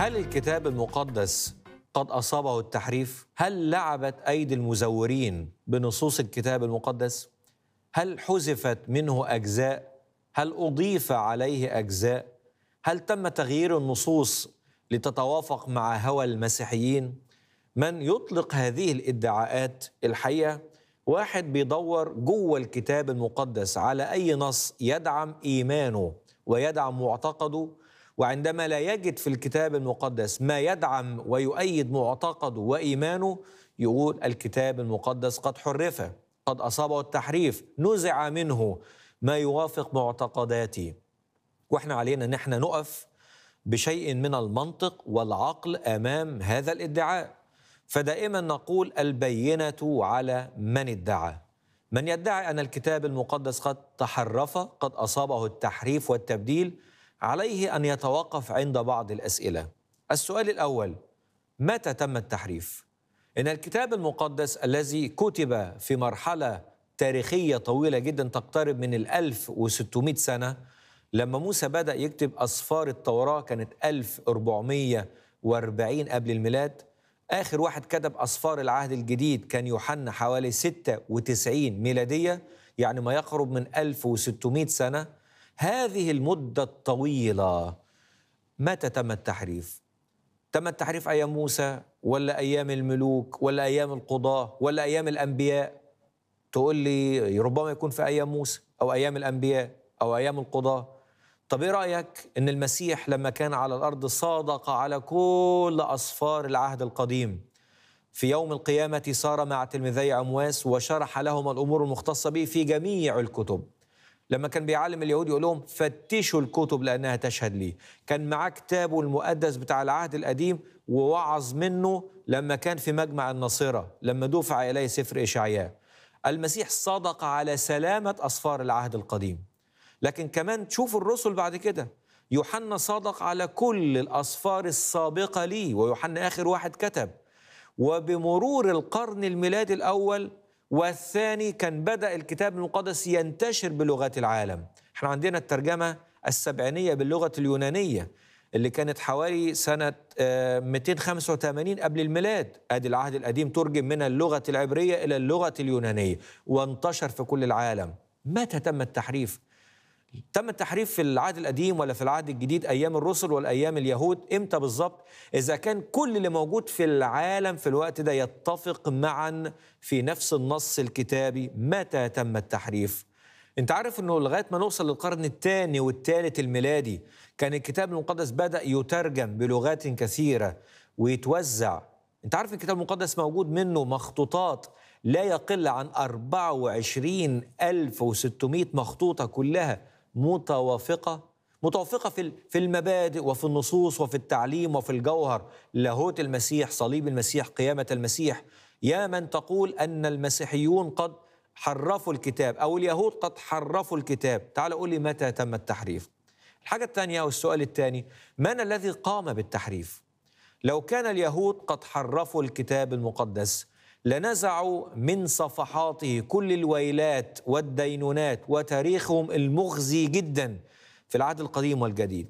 هل الكتاب المقدس قد أصابه التحريف؟ هل لعبت أيدي المزورين بنصوص الكتاب المقدس؟ هل حذفت منه أجزاء؟ هل أضيف عليه أجزاء؟ هل تم تغيير النصوص لتتوافق مع هوى المسيحيين؟ من يطلق هذه الادعاءات الحقيقة واحد بيدور جوه الكتاب المقدس على أي نص يدعم إيمانه ويدعم معتقده وعندما لا يجد في الكتاب المقدس ما يدعم ويؤيد معتقده وايمانه يقول الكتاب المقدس قد حرف قد اصابه التحريف نزع منه ما يوافق معتقداتي واحنا علينا ان احنا نقف بشيء من المنطق والعقل امام هذا الادعاء فدائما نقول البينه على من ادعى من يدعي ان الكتاب المقدس قد تحرف قد اصابه التحريف والتبديل عليه ان يتوقف عند بعض الاسئله. السؤال الاول متى تم التحريف؟ ان الكتاب المقدس الذي كتب في مرحله تاريخيه طويله جدا تقترب من ال 1600 سنه لما موسى بدا يكتب اسفار التوراه كانت 1440 قبل الميلاد اخر واحد كتب اسفار العهد الجديد كان يوحنا حوالي 96 ميلاديه يعني ما يقرب من 1600 سنه هذه المدة الطويلة متى تم التحريف؟ تم التحريف أيام موسى ولا أيام الملوك ولا أيام القضاة ولا أيام الأنبياء؟ تقول لي ربما يكون في أيام موسى أو أيام الأنبياء أو أيام القضاة طب إيه رأيك إن المسيح لما كان على الأرض صادق على كل أصفار العهد القديم في يوم القيامة صار مع تلميذي عمواس وشرح لهم الأمور المختصة به في جميع الكتب لما كان بيعلم اليهود يقول لهم فتشوا الكتب لانها تشهد لي كان معاه كتابه المقدس بتاع العهد القديم ووعظ منه لما كان في مجمع الناصره لما دفع اليه سفر اشعياء المسيح صدق على سلامه اصفار العهد القديم لكن كمان تشوف الرسل بعد كده يوحنا صادق على كل الاصفار السابقه ليه ويوحنا اخر واحد كتب وبمرور القرن الميلادي الاول والثاني كان بدأ الكتاب المقدس ينتشر بلغات العالم احنا عندنا الترجمة السبعينية باللغة اليونانية اللي كانت حوالي سنة 285 قبل الميلاد ادي العهد القديم ترجم من اللغة العبرية إلى اللغة اليونانية وانتشر في كل العالم متى تم التحريف؟ تم التحريف في العهد القديم ولا في العهد الجديد ايام الرسل ولا ايام اليهود امتى بالظبط اذا كان كل اللي موجود في العالم في الوقت ده يتفق معا في نفس النص الكتابي متى تم التحريف انت عارف انه لغايه ما نوصل للقرن الثاني والثالث الميلادي كان الكتاب المقدس بدا يترجم بلغات كثيره ويتوزع انت عارف الكتاب المقدس موجود منه مخطوطات لا يقل عن 24600 مخطوطه كلها متوافقة متوافقة في في المبادئ وفي النصوص وفي التعليم وفي الجوهر لاهوت المسيح صليب المسيح قيامة المسيح يا من تقول أن المسيحيون قد حرفوا الكتاب أو اليهود قد حرفوا الكتاب تعال قول لي متى تم التحريف الحاجة الثانية أو السؤال الثاني من الذي قام بالتحريف لو كان اليهود قد حرفوا الكتاب المقدس لنزعوا من صفحاته كل الويلات والدينونات وتاريخهم المخزي جدا في العهد القديم والجديد